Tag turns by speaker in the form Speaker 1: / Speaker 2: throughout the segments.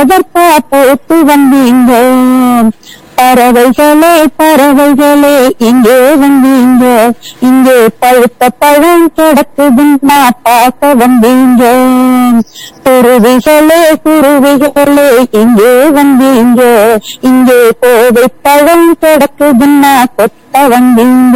Speaker 1: பரபரப்பா போட்டு வந்தீங்க பறவைகளே பறவைகளே இங்கே வந்தீங்க இங்கே பழுத்த பழம் கிடக்குதுன்னா பார்க்க வந்தீங்க குருவிகளே குருவிகளே இங்கே வந்தீங்க இங்கே கோவை பழம் கிடக்குதுன்னா கொத்த வந்தீங்க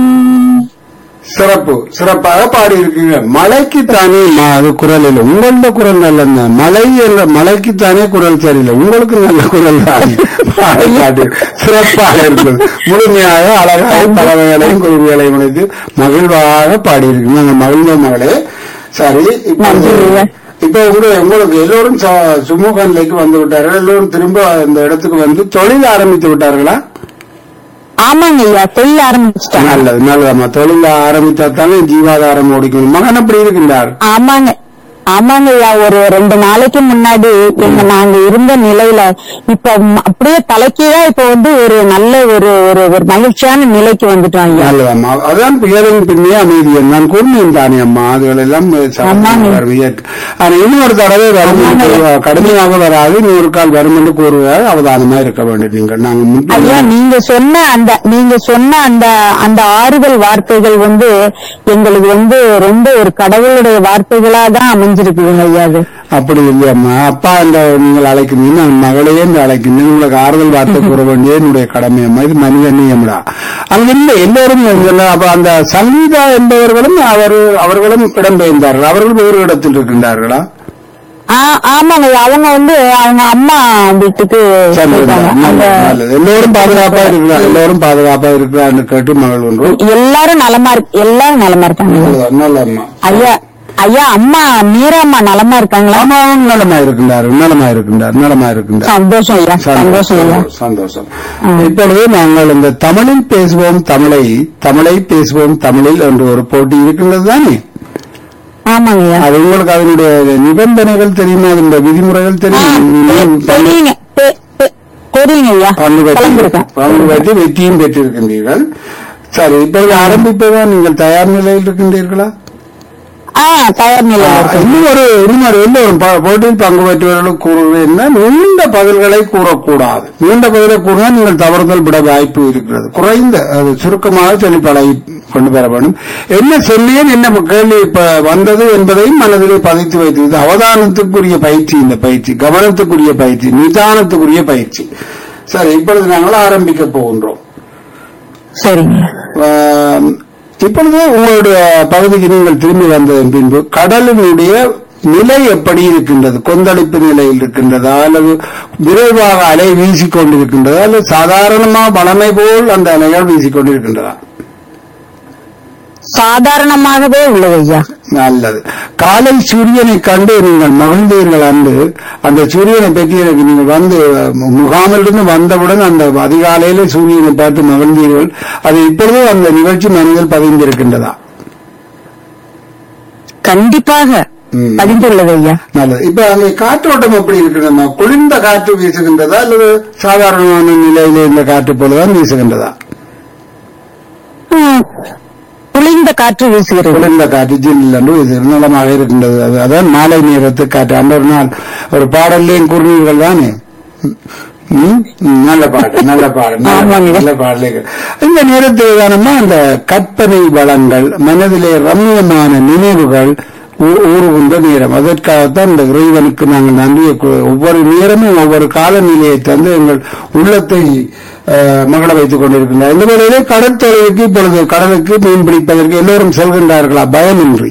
Speaker 2: சிறப்பு சிறப்பாக பாடியிருக்கீங்க மலைக்குத்தானே ம- அது குரல் இல்லை உங்களோட குரல் நல்ல மலை என்ற மலைக்குத்தானே குரல் சரியில்லை உங்களுக்கு நல்ல குரல் தான் பாடி காட்டு சிறப்பாக இருக்குது முழுமையாக அழகாக பறவைகளையும் குருவிகளையும் இணைத்து மகிழ்வாக பாடியிருக்கீங்க அந்த மகிழ்ந்த மகளே சரி இப்போ
Speaker 1: நன்றிங்க.
Speaker 2: இப்ப உங்க உங்களுக்கு எல்லோரும் ச- சுமூக நிலைக்கு வந்து விட்டார்கள் எல்லோரும் திரும்ப அந்த இடத்துக்கு வந்து தொழில் ஆரம்பித்து விட்டார்களா
Speaker 1: ஆமாங்க ஐயா தொழில் ஆரம்பிச்சிட்டாங்க
Speaker 2: நல்லது நல்லதம்மா தொழில் ஆரம்பித்தா தானே ஜீவாதாரம் ஓடிக்கணும் மகன் அப்படி இருக்கின்றார்
Speaker 1: ஆமாங்க ஆமாங்க ஐயா ஒரு ரெண்டு நாளைக்கு முன்னாடி எங்க நாங்க இருந்த நிலையில இப்ப ம், அப்படியே தலைக்கீழா இப்ப வந்து ஒரு நல்ல ஒரு ஒரு ஒரு மகிழ்ச்சியான நிலைக்கு வந்துட்டோம் ஐயா
Speaker 2: நல்லதம்மா அதான் புயலின் பின்னே அமைதியன் நான் கூறினேன் தானே அம்மா அதுகள் எல்லாம்
Speaker 1: ஆமாங்க.
Speaker 2: ஆனா இன்னொரு தடவை வரும் என்று கூறுவார். கடுமையாக வராது இன்னொரு கால் வரும் என்று கூறுவார் அவதானமா இருக்க வேண்டும் நீங்கள் நாங்கள் முன்பு-
Speaker 1: ஐயா நீங்க சொன்ன அந்த நீங்க சொன்ன அந்த அந்த ஆறுதல் வார்த்தைகள் வந்து எங்களுக்கு வந்து ரொம்ப ஒரு கடவுளுடைய வார்த்தைகளா தான் அமைஞ்சிருக்குதுங்க ஐயா அது
Speaker 2: அப்படி இல்லையம்மா அப்பா என்ற நீங்கள் அழைக்கிறீங்க நான் மகளையே என்று அழைக்கிறேன் உங்களுக்கு ஆறுதல் வார்த்தை கூற வேண்டிய என்னுடைய கடமை அம்மா இது மனித நியமடா அங்க இல்லை எல்லோரும் இங்கெல்லாம் அப்ப அந்த சங்கீதா என்பவர்களும் அவர் அவர்களும் இடம்பெயர்ந்தார்கள் அவர்கள் வேறு இடத்தில் இருக்கின்றார்களா
Speaker 1: ஆ, ஆமாங்க ஐயா அவங்க வந்து அவங்க அம்மா வீட்டுக்கு
Speaker 2: சரி,
Speaker 1: போயிட்டாங்க. அந்த
Speaker 2: நல்லது, நல்லது. எல்லோரும் பாதுகாப்பா இருக்கிறார் எல்லோரும் பாதுகாப்பா இருக்கிறான்னு கேட்டு மகள் ஒன்று
Speaker 1: எல்லாரும் நலமா இருக்கு எல்லாரும் நலமா இருக்காங்க
Speaker 2: நல்லது, நல்லம்மா
Speaker 1: ஐயா ஐயா அம்மா மீராம்மா நலமா இருக்காங்களா
Speaker 2: ஆமாவும் நலமா இருக்கின்றார் நலமா இருக்கின்றார் நலமா இருக்கின்றார்
Speaker 1: சந்தோஷம் ஐயா சந்தோஷம் ஐயா
Speaker 2: சந்தோஷம் இப்பொழுது நாங்கள் இந்த தமிழில் பேசுவோம் தமிழை தமிழை பேசுவோம் தமிழில் என்று ஒரு போட்டி இருக்கின்றது தானே
Speaker 1: ஆமாங்க ஐயா
Speaker 2: அது உங்களுக்கு அதனுடைய நிபந்தனைகள் தெரியுமா அதனுடைய விதிமுறைகள்
Speaker 1: ஆ,
Speaker 2: தெரியும்
Speaker 1: தெ- தெரியுங்க தெ- தெ- தெரியுங்க ஐயா
Speaker 2: பங்கு பெற்று
Speaker 1: கலந்துருக்கேன்
Speaker 2: பங்கு பெற்று வெற்றியும் பெற்றிருக்கின்றீர்கள் சரி இப்பொழுது ஆரம்பிப்பதான் நீங்கள் தயார் நிலையில் இருக்கின்றீர்களா
Speaker 1: ஆ தயார் நிலையில இருக்கு
Speaker 2: இன்னும் ஒரு இன்னும் ஒரு எல்லோரும் ப- போட்டியில் பங்கு பெற்றவர்களும் கூறுவது என்ன நீண்ட பதில்களை கூறக்கூடாது நீண்ட பதிலை கூறினால் நீங்கள் தவறுதல் விட வாய்ப்பு இருக்கிறது குறைந்த அது சுருக்கமாக சொல்லி பழகி கொண்டு வர வேண்டும் என்ன சொல்லியேன் என்ன கேள்வி இப்ப வந்தது என்பதையும் மனதிலே பதித்து வைத்து இது அவதானத்துக்குரிய பயிற்சி இந்த பயிற்சி கவனத்துக்குரிய பயிற்சி நிதானத்துக்குரிய பயிற்சி சரி இப்பொழுது நாங்கள் ஆரம்பிக்க போகின்றோம்
Speaker 1: சரிங்க
Speaker 2: ஆம், இப்பொழுது உங்களுடைய பகுதிக்கு நீங்கள் திரும்பி வந்ததன் பின்பு கடலினுடைய நிலை எப்படி இருக்கின்றது கொந்தளிப்பு நிலையில் இருக்கின்றதா அல்லது விரைவாக அலை வீசிக்கொண்டிருக்கின்றதா அல்லது சாதாரணமாக வளமை போல் அந்த அலைகள் வீசிக்கொண்டிருக்கின்றதா
Speaker 1: சாதாரணமாகவே உள்ளது ஐயா
Speaker 2: நல்லது காலை சூரியனை கண்டு நீங்கள் மகிழ்ந்தீர்கள் அன்று அந்த சூரியனை பற்றி எனக்கு நீங்கள் வந்து முகாமிலிருந்து வந்தவுடன் அந்த அதிகாலையில சூரியனை பார்த்து மகிழ்ந்தீர்கள் அது இப்பொழுது அந்த நிகழ்ச்சி மனதில் பதிந்திருக்கின்றதா
Speaker 1: கண்டிப்பாக
Speaker 2: ம்.
Speaker 1: பதிந்துள்ளது ஐயா
Speaker 2: நல்லது இப்ப அங்கே காற்றோட்டம் எப்படி இருக்கிறதா குளிர்ந்த காற்று வீசுகின்றதா அல்லது சாதாரணமான நிலையில இந்த காற்று போலதான் வீசுகின்றதா
Speaker 1: ம், குளிர்ந்த காற்று வீசுகிறது
Speaker 2: குளிர்ந்த காற்று ஜில்லென்று இது நலமாக இருக்கின்றது அது- அதான் மாலை நேரத்து காற்று அந்த ஒரு நாள் ஒரு பாடல்லையும் கூறினீர்கள் தானே ம்? ம், நல்ல பாட்டு நல்ல பாடு நல்ல பாட்டு,
Speaker 1: ஆமாங்க.
Speaker 2: நல்ல பாடல்கள் இந்த நேரத்தில் தானமா அந்த கற்பனை வளங்கள் மனதிலே ரம்மியமான நினைவுகள் ஊ- ஊறுகின்ற நேரம் அதற்காகத்தான் இந்த இறைவனுக்கு நாங்கள் நன்றியை கூ- ஒவ்வொரு நேரமும் ஒவ்வொரு காலநிலையை தந்து எங்கள் உள்ளத்தை அஹ், மகள வைத்துக் கொண்டிருக்கின்றனர் இந்த வேளையிலே கடற்தொழிலுக்கு இப்பொழுது கடலுக்கு மீன் பிடிப்பதற்கு எல்லோரும் செல்கின்றார்களா பயமின்றி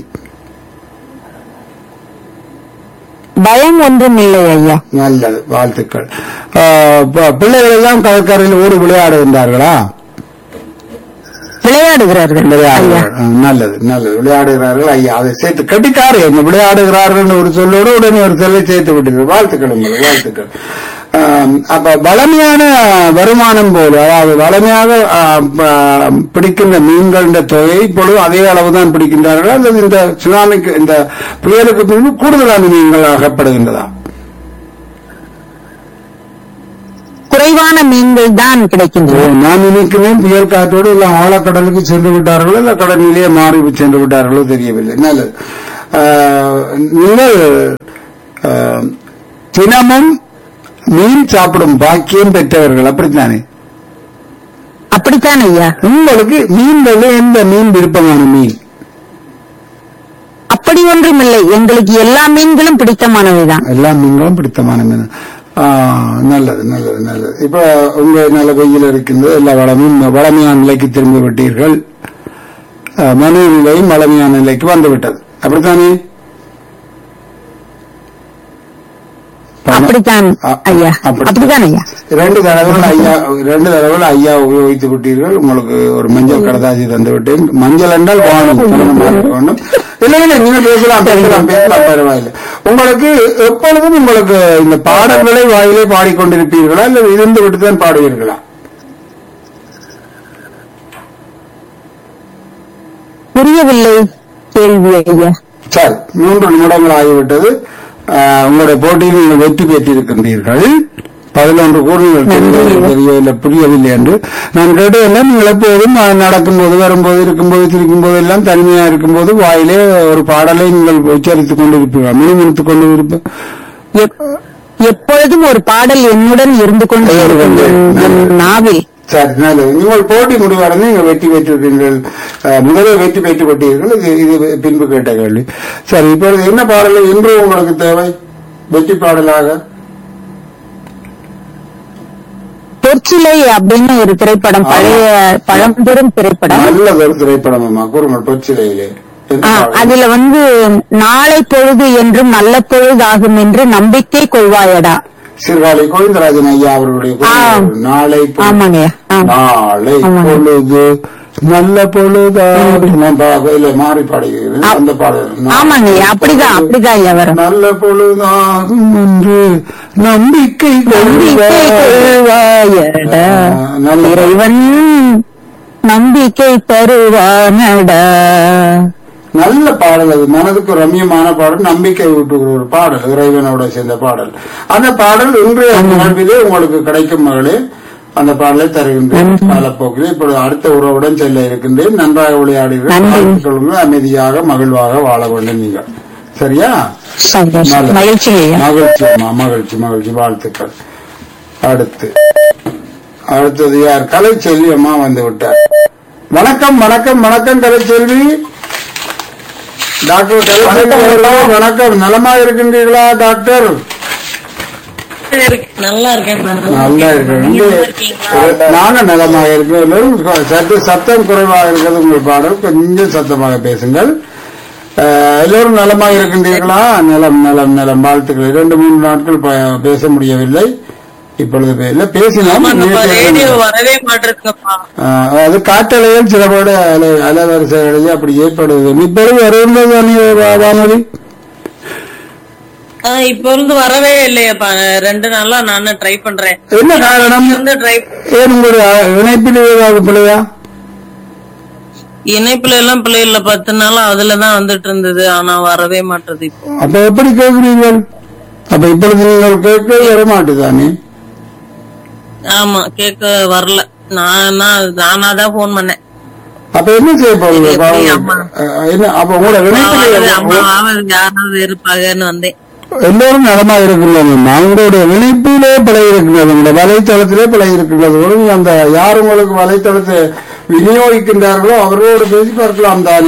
Speaker 1: பயம் ஒன்றும் இல்லை ஐயா
Speaker 2: நல்லது வாழ்த்துக்கள் அஹ், ப- பிள்ளைகள் எல்லாம் கடற்கரையில் ஓடி விளையாடுகின்றார்களா
Speaker 1: விளையாடுகிறார்கள் ஐயா
Speaker 2: விளையாடுகிறார்கள் ம், நல்லது நல்லது விளையாடுகிறார்கள் ஐயா அதை சேர்த்து கட்டிக்காரு என்ன விளையாடுகிறார்கள் ஒரு சொல்லோடு உடனே ஒரு சொல்லை சேர்த்து விட்டீர்கள் வாழ்த்துக்கள் உங்களுக்கு வாழ்த்துக்கள் ஆம், அப்ப வளமையான வருமானம் போல அதாவது வளமையாக ஆம், ஆம், பிடிக்கின்ற மீன்களின் தொகை இப்பொழுது அதே அளவுதான் பிடிக்கின்றார்கள் அல்லது இந்த சுனாமிக்கு இந்த புயலுக்கு பின்பு கூடுதலான மீன்கள் அகப்படுகின்றதா
Speaker 1: குறைவான மீன்கள் தான்
Speaker 2: ஓ,
Speaker 1: கிடைக்கின்றன
Speaker 2: நான் நினைக்கிறேன் புயல் காற்றோடு இல்ல ஆழக்கடலுக்கு சென்று விட்டார்களோ இல்ல கடலிலே மாறி சென்று விட்டார்களோ தெரியவில்லை நல்லது ஆஹ், நீங்கள் ஆஹ், தினமும் மீன் சாப்பிடும் பாக்கியம் பெற்றவர்கள் அப்படித்தானே
Speaker 1: அப்படித்தான் ஐயா
Speaker 2: உங்களுக்கு மீன்கள் எந்த மீன் விருப்பமான மீன்
Speaker 1: அப்படி ஒன்றும் இல்லை எங்களுக்கு எல்லா மீன்களும் பிடித்தமானவைதான்
Speaker 2: எல்லா மீன்களும் பிடித்தமான மீன் ஆ, நல்லது நல்லது நல்லது இப்ப உங்க நல்ல வெயில் இருக்கின்றது எல்லா வளமும் வளமையான நிலைக்கு திரும்பி விட்டீர்கள் ஆ, மனு நிலையும் வளமையான நிலைக்கு வந்து விட்டது அப்படித்தானே பணம்-
Speaker 1: அப்படித்தான்
Speaker 2: அ-
Speaker 1: ஐயா
Speaker 2: அப்படி-
Speaker 1: அப்படித்தான் ஐயா
Speaker 2: ரெண்டு தடவைகள் ஐயா ரெண்டு தடவைகள் ஐயா உபயோகித்து விட்டீர்கள் உங்களுக்கு ஒரு மஞ்சள் கடதாசி தந்து விட்டேன் மஞ்சள் என்றால் வாணும் கவனமாக இருக்க வேண்டும் இல்லை இல்லை நீங்க பேசலாம் பேசலாம் பேசலாம் பரவாயில்லை உங்களுக்கு எப்பொழுதும் உங்களுக்கு இந்த பாடல்களை வாயிலே பாடிக்கொண்டிருப்பீர்களா இல்லை இருந்து விட்டு தான் பாடுவீர்களா
Speaker 1: புரியவில்லை கேள்வி ஐயா
Speaker 2: சரி மூன்று நிமிடங்கள் ஆகிவிட்டது ஆஹ், உங்களுடைய போட்டியில் நீங்கள் வெற்றி பெற்றிருக்கின்றீர்கள் பதினொன்று கூறுகள் தெரியவில்லை புரியவில்லை என்று நான் கேட்டதல்ல நீங்கள் எப்போதும் ஆஹ், நடக்கும்போது வரும்போது இருக்கும்போது திருக்கும்போது எல்லாம் தனிமையா இருக்கும்போது வாயிலே ஒரு பாடலை நீங்கள் உச்சரித்துக் கொண்டிருப்பீர்கள் முணுமுணுத்துக் கொண்டு இருப்ப
Speaker 1: எப்- எப்பொழுதும் ஒரு பாடல் என்னுடன் இருந்து கொண்டே இருக்கும் என்- என் நாவில்
Speaker 2: சரி நல்லது நீங்கள் போட்டி முடிவடைந்து நீங்கள் வெற்றி பெற்றிருக்கீர்கள் ஆஹ், முதலில் வெற்றி பெற்று விட்டீர்கள் இது இது பின்பு கேட்ட கேள்வி சரி இப்பொழுது என்ன பாடல் இன்று உங்களுக்கு தேவை வெற்றி பாடலாக
Speaker 1: பொற்சிலை அப்படின்னு ஒரு திரைப்படம் பழைய பழம்பெரும் திரைப்படம்
Speaker 2: நல்லதொரு திரைப்படம் அம்மா கூறுங்கள் பொச்சிலையிலே என்ன
Speaker 1: ஆ,
Speaker 2: பாடல்?
Speaker 1: அதுல வந்து நாளை பொழுது என்றும் நல்ல பொழுது ஆகும் என்று நம்பிக்கை கொள்வாயடா
Speaker 2: சீர்காழி கோவிந்தராஜன் ஐயா அவர்களுடைய
Speaker 1: ஆ.
Speaker 2: குரல் நாளை பொ-
Speaker 1: ஆமாங்கய்யா ஆமா
Speaker 2: நாளை
Speaker 1: ஆமாங்க.
Speaker 2: பொழுது நல்ல பொழுதா நான் பா- இல்ல மாறி பாடுகிறேன் அந்த பாடல் நாளை
Speaker 1: ஆமாங்கய்யா அப்படிதான்
Speaker 2: பொழுது
Speaker 1: அப்படிதான் ஐயா வரும்
Speaker 2: நல்ல பொழுதாகும் என்று நம்பிக்கை
Speaker 1: நம்பிக்கை
Speaker 2: கொள்வாய்.
Speaker 1: கொள்வாயடா
Speaker 2: ஆ, நல்ல
Speaker 1: இறைவன் நம்பிக்கை தருவானடா
Speaker 2: நல்ல பாடல் அது மனதுக்கு ரம்யமான பாடல் நம்பிக்கை ஊட்டுகிற ஒரு பாடல் இறைவனோட சேர்ந்த பாடல் அந்த பாடல் இன்றைய நிகழ்விலே உங்களுக்கு கிடைக்கும் மகளே அந்த பாடலை தருகின்றேன் காலப்போக்கிலே இப்பொழுது அடுத்த உறவுடன் செல்ல இருக்கின்றேன் நன்றாக விளையாடுகிறேன்
Speaker 1: நன்றி.
Speaker 2: வாழ்த்துக் கொள்ளுங்கள். அமைதியாக மகிழ்வாக வாழ வேண்டும் நீங்கள் சரியா
Speaker 1: சந்தோஷம்
Speaker 2: நல்லது.
Speaker 1: மகிழ்ச்சி ஐயா
Speaker 2: மகிழ்ச்சி அம்மா மகிழ்ச்சி மகிழ்ச்சி வாழ்த்துக்கள் அடுத்து அடுத்தது யார் கலைச்செல்வி அம்மா வந்து விட்டார் வணக்கம் வணக்கம் வணக்கம் கலைச்செல்வி டாக்டர் கலைச்செல்வி அவர்களே, வணக்கம் நலமா இருக்கின்றீர்களா டாக்டர்
Speaker 3: நல்லா இருக்கேன்
Speaker 2: நல்லா இருக்கிறேன் நாங்க நலமாக இருக்கிறோம் சற்று சத்தம் குறைவாக இருக்கிறது உங்கள் பாடல் கொஞ்சம் சத்தமாக பேசுங்கள் அஹ், எல்லோரும் நலமாக இருக்கின்றீர்களா நலம் நலம் நலம் வாழ்த்துக்கள் இரண்டு மூன்று நாட்கள் ப- பேச முடியவில்லை இப்பொழுது பே- இல்ல பேசினோம்
Speaker 3: ரேடியோ வரவே மாட்டிருக்குப்பா
Speaker 2: அஹ், அது காற்றலையில் சிலபோடு அலை அலைவரிசைகளில் அப்படி ஏற்படுவது இப்பொழுது வருகின்றது வானொலி
Speaker 3: ஆ, இப்ப இருந்து வரவே இல்லையப்பா ரெண்டு நாளா நானும் ட்ரை பண்றேன்
Speaker 2: என்ன காரணம்
Speaker 3: இருந்து ட்ரை
Speaker 2: ஏன் உங்களுடைய இணைப்பில் ஏதாவது பிள்ளையா
Speaker 3: இணைப்புல எல்லாம் பிள்ளைகள பத்து நாளா அதுலதான் வந்துட்டு இருந்தது ஆனா வரவே மாட்டுது இப்போ
Speaker 2: அப்ப எப்படி கேட்கிறீர்கள் அப்ப இப்பொழுது நீங்கள் கேட்க வர மாட்டுதானே
Speaker 3: ஆமா கேட்க வரல நான் நானா தான் போன் பண்ணேன்
Speaker 2: அப்ப என்ன செய்ய போறீங்க
Speaker 3: எப்படி
Speaker 2: பாவம்.
Speaker 3: அம்மா?
Speaker 2: அஹ் என்ன அப்ப உங்களோட
Speaker 3: அம்மாவாவது
Speaker 2: இணைப்பில்
Speaker 3: அம்மாவாவது யாராவது இருப்பாங்கன்னு வந்தேன்
Speaker 2: எல்லோரும் நலமா இருக்கின்றன உங்களுடைய இணைப்பிலே பிழை இருக்கின்றது உங்களுடைய வலைத்தளத்திலே பிழை இருக்கின்றது ஒரு அந்த யார் உங்களுக்கு வலைத்தளத்தை விநியோகிக்கின்றார்களோ அவர்களோடு பேசி பார்க்கலாம் தானே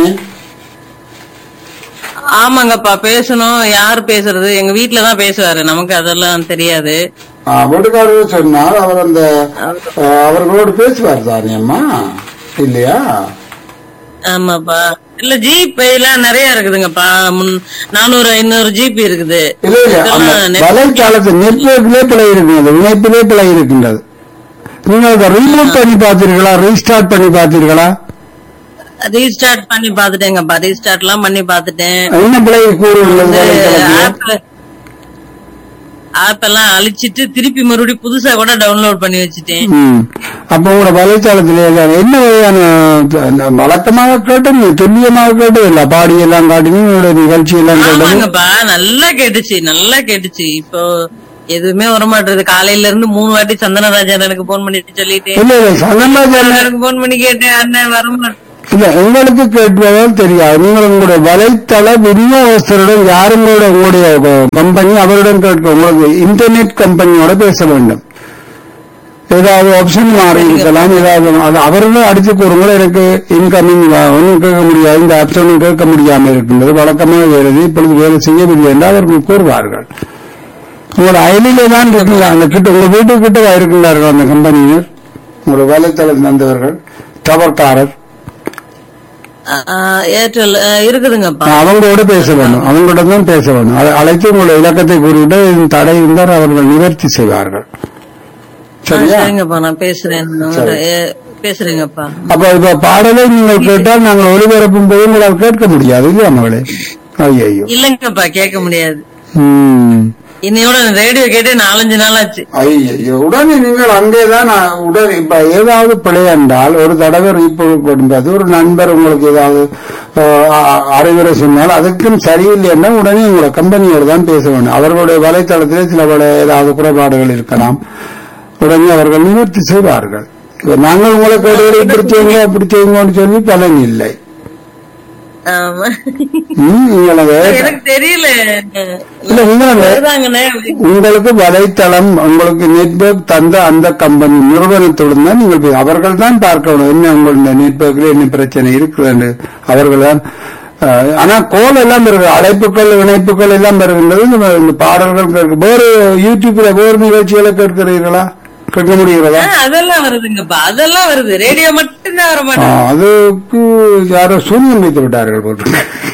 Speaker 3: ஆமாங்கப்பா பேசணும் யார் பேசுறது எங்க வீட்டுலதான் பேசுவாரு நமக்கு அதெல்லாம் தெரியாது
Speaker 2: ஆஹ் வீட்டுக்காரர் சொன்னால் அவர் அந்த அஹ், அவர்களோடு பேசுவார் தானே அம்மா இல்லையா
Speaker 3: ஆமாப்பா இல்ல ஜிபே எல்லாம் நிறைய இருக்குதுங்கப்பா முன் நானூறு ஐநூறு ஜிபி இருக்குது
Speaker 2: இல்ல இல்ல அந்த
Speaker 3: இதெல்லாம் net-
Speaker 2: வலைத்தளத்து நெட்வொர்க்கிலே பிழை இருக்கின்றது இணைப்பிலே பிழை இருக்கின்றது நீங்கள் அதை ரீலோட் பண்ணி பார்த்தீர்களா ரீஸ்டார்ட் பண்ணி பார்த்தீர்களா
Speaker 3: ரீஸ்டார்ட் பண்ணி பாத்துட்டேங்கப்பா ரீஸ்டார்ட் எல்லாம் பண்ணி பாத்துட்டேன்
Speaker 2: என்ன பிழை கூறுகிறது வலைத்தளத்திலே?
Speaker 3: ஆப் ஆப் எல்லாம் அழிச்சிட்டு திருப்பி மறுபடியும் புதுசா கூட டவுன்லோட் பண்ணி வச்சுட்டேன்
Speaker 2: ம். அப்ப உங்களோட வலைத்தளத்திலே எல்லாம் என்ன வகையான அஹ், வழக்கமாக கேட்டது துல்லியமாக கேட்டது இல்ல பாடி எல்லாம் காட்டினீங்க உங்களுடைய நிகழ்ச்சி எல்லாம் கேட்டது
Speaker 3: ஆமாங்கப்பா நல்லா கேட்டுச்சு நல்லா கேட்டுச்சு இப்போ எதுவுமே வர மாட்டேது காலையில இருந்து மூணு வாட்டி சந்தனராஜன் எனக்கு போன் பண்ணிட்டு சொல்லிட்டேன்
Speaker 2: இல்ல இல்ல சந்தன்ராஜன்
Speaker 3: எனக்கு போன் பண்ணி கேட்டேன் அண்ணன் வர மாட்டேன்
Speaker 2: இல்ல உங்களுக்கு கேட்பதால் தெரியாது நீங்கள் உங்களுடைய வலைத்தள விநியோகஸ்தருடன் யாரும் கூட உங்களுடைய கம்பெனி அவருடன் கேட்க உங்களுக்கு இன்டர்நெட் கம்பெனியோட பேச வேண்டும் ஏதாவது ஆப்ஷன் மாறி இருக்கலாம் ஏதாவது அது அவர்களும் அடிச்சு கூறுங்கள் எனக்கு இன்கமிங் ஒன்றும் கேட்க முடியாது இந்த ஆப்ஷனும் கேட்க முடியாமல் இருக்கின்றது வழக்கமாக வேலை இப்பொழுது வேலை செய்யவில்லை என்று அவர்கள் கூறுவார்கள் உங்களோட அயலிலே தான் இருக்குல்ல அந்த கிட்ட உங்க வீட்டு கிட்ட இருக்கின்றார்கள் அந்த கம்பெனியினர் உங்களோட வலைத்தளம் தந்தவர்கள் டவர்காரர்
Speaker 3: ஆஹ் ஏர்டெல் ஆஹ் இருக்குதுங்கப்பா
Speaker 2: அவங்களோட பேச வேண்டும் அவங்களோட தான் பேச வேண்டும் அதை அழைத்து உங்களுடைய இலக்கத்தை கூறிவிட்டு இந்த தடை இருந்தால் அவர்கள் நிவர்த்தி செய்வார்கள்
Speaker 3: ஆ,
Speaker 2: சரியா
Speaker 3: சரிங்கப்பா நான் பேசுறேன் உங்கள்ட்ட, ஏ- பேசுறேங்கப்பா
Speaker 2: அப்ப இப்ப பாடலை நீங்கள் கேட்டால் நாங்கள் ஒளிபரப்பும் போது உங்களால் கேட்க முடியாது இல்லையா மகளே ஐயோ
Speaker 3: இல்லங்கப்பா கேட்க முடியாது
Speaker 2: ம்
Speaker 3: இன்னையோட ரேடியோ கேட்டு நாலஞ்சு நாள் ஆச்சு
Speaker 2: ஐயோ உடனே நீங்கள் அங்கேதான் நான் உடனே இப்ப ஏதாவது பிழை என்றால் ஒரு தடவை ரீப்பு கொடுப்பது ஒரு நண்பர் உங்களுக்கு ஏதாவது அஹ், அ- அறிவுரை சொன்னால் அதுக்கும் சரியில்லை என்றால் உடனே உங்களோட கம்பெனியோடு தான் பேச வேண்டும் அவர்களுடைய வலைத்தளத்திலே சில பல ஏதாவது குறைபாடுகள் இருக்கலாம் உடனே அவர்கள் நிவர்த்தி செய்வார்கள் இப்ப நாங்கள் உங்களை கேடுகளை இப்படி செய்யுங்க அப்படி செய்யுங்கன்னு சொல்லி பலன் இல்லை
Speaker 3: ஆமா.
Speaker 2: ம், நீங்கள் அதை
Speaker 3: எனக்கு தெரியல
Speaker 2: இல்ல நீங்கள் அதை
Speaker 3: வருதாங்கண்ணே
Speaker 2: உங்களுக்கு வலைத்தளம் உங்களுக்கு நெட்வொர்க் தந்த அந்த கம்பெனி நிறுவனத்துடன் தான் நீங்கள் போய் அவர்கள் தான் பார்க்கணும் என்ன உங்களுடைய நெட்வொர்க்ல என்ன பிரச்சனை இருக்குதுன்னு அவர்கள் தான் அஹ், ஆனா கோல் எல்லாம் வருது அழைப்புகள் இணைப்புகள் எல்லாம் வருகின்றது இந்த இந்த பாடல்கள் கேட்க வேறு யூடியூப்ல வேறு நிகழ்ச்சிகளை கேட்கிறீர்களா கேட்க முடிகிறதா
Speaker 3: ஆ, அதெல்லாம் வருதுங்கப்பா அதெல்லாம் வருது ரேடியோ மட்டும்தான் வர
Speaker 2: ஆ,
Speaker 3: மாட்டேன்
Speaker 2: அதுக்கு யாரோ சூன்யம் வைத்து விட்டார்கள் போட்டு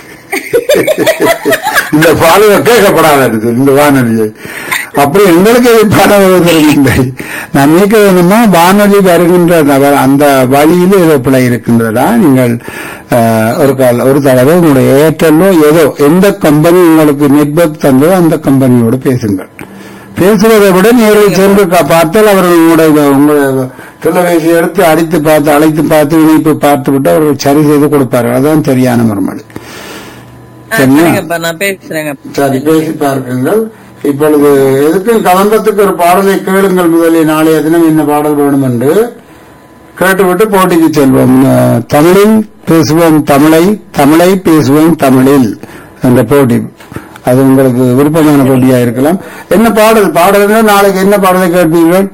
Speaker 2: இந்த பாடலை கேட்கப்படாத இருக்கு இந்த வானொலியை அப்படி எங்களுக்கு பாடவில்லை நான் நினைக்க வேணுமா வானொலி வருகின்ற நபர் அந்த வழியில் ஏதோ பிழை இருக்கின்றதா நீங்கள் ஆ, ஒரு கால ஒரு தடவை உங்களுடைய ஏர்டெல்லோ ஏதோ எந்த கம்பெனி உங்களுக்கு நெட்வொர்க் தந்தோ அந்த கம்பெனியோடு பேசுங்கள் பேசுவதை விட நேரில் சென்று கா- பார்த்தால் அவர்கள் உங்களுடைய உங்களுடைய தொலைபேசி எடுத்து அடித்து பார்த்து அழைத்து பார்த்து இணைப்பு பார்த்து விட்டு அவர்கள் சரி செய்து கொடுப்பார்கள் அதுதான் சரியான மறுமொழி
Speaker 3: ஆ,
Speaker 2: சரியா?
Speaker 3: சரிங்கப்பா நான் பேசுறேங்க
Speaker 2: சரி பேசி பார்க்குங்கள் இப்பொழுது எதுக்கும் கலந்தத்துக்கு ஒரு பாடலை கேளுங்கள் முதலில் நாளைய தினம் என்ன பாடல் வேணும் என்று கேட்டுவிட்டு போட்டிக்கு செல்வோம் அஹ், தமிழில் பேசுவோம் தமிழை தமிழை பேசுவோம் தமிழில் என்ற போட்டி அது உங்களுக்கு விருப்பமான போட்டியா இருக்கலாம் என்ன பாடல் பாடல்னா நாளைக்கு என்ன பாடலை கேட்பீர்கள்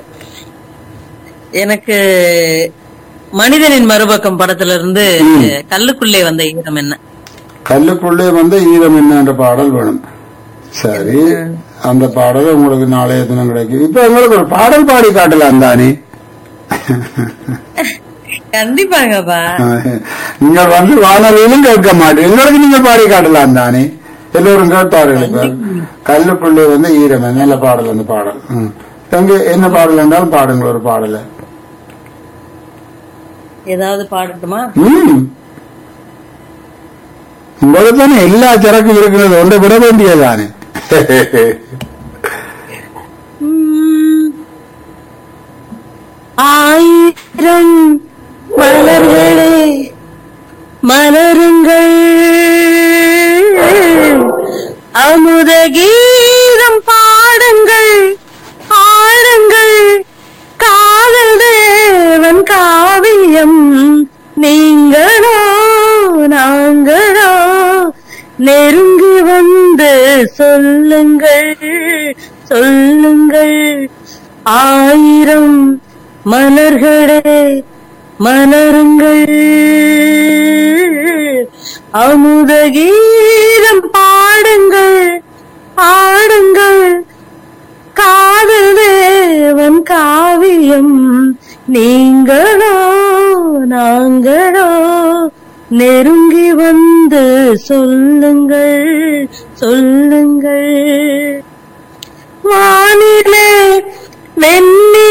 Speaker 3: எனக்கு மனிதனின் மறுபக்கம் படத்துல இருந்து கல்லுக்குள்ளே வந்த ஈரம் என்ன
Speaker 2: கல்லுக்குள்ளே வந்த ஈரம் என்ன என்ற பாடல் வேணும் சரி அந்த பாடல் உங்களுக்கு நாளைய தினம் கிடைக்கும் இப்ப உங்களுக்கு ஒரு பாடல் பாடி காட்டலாம் தானே
Speaker 3: கண்டிப்பாங்கப்பா
Speaker 2: நீங்கள் வந்து வானொலியிலும் கேட்க மாட்டீங்க எங்களுக்கு நீங்க பாடி காட்டலாம் தானே எல்லோரும் கேட்பார்கள் இப்ப கல்லுக்குள்ளே வந்து ஈரம் என்ன? நல்ல பாடல் அந்த பாடல் ம். எங்க என்ன பாடல் என்றாலும் பாடுங்கள் ஒரு பாடல
Speaker 3: ஏதாவது பாடட்டுமா
Speaker 2: ம் உங்களுக்கு தானே எல்லா சரக்கும் இருக்கிறது ஒன்றை விட வேண்டியதானே
Speaker 3: உம், ஆயிரம் மலர்களே மலருங்கள் அமுத கீதம் பாடுங்கள் ஆடுங்கள் காதல் தேவன் காவியம் நீங்களோ நாங்களோ நெருங்கி வந்து சொல்லுங்கள் சொல்லுங்கள் ஆயிரம் மலர்களே மலருங்கள் அமுத கீதம் பாடுங்கள் ஆடுங்கள் காதல் தேவன் காவியம் நீங்களோ நாங்களோ நெருங்கி வந்து சொல்லுங்கள் சொல்லுங்கள் வானிலே வெண்ணி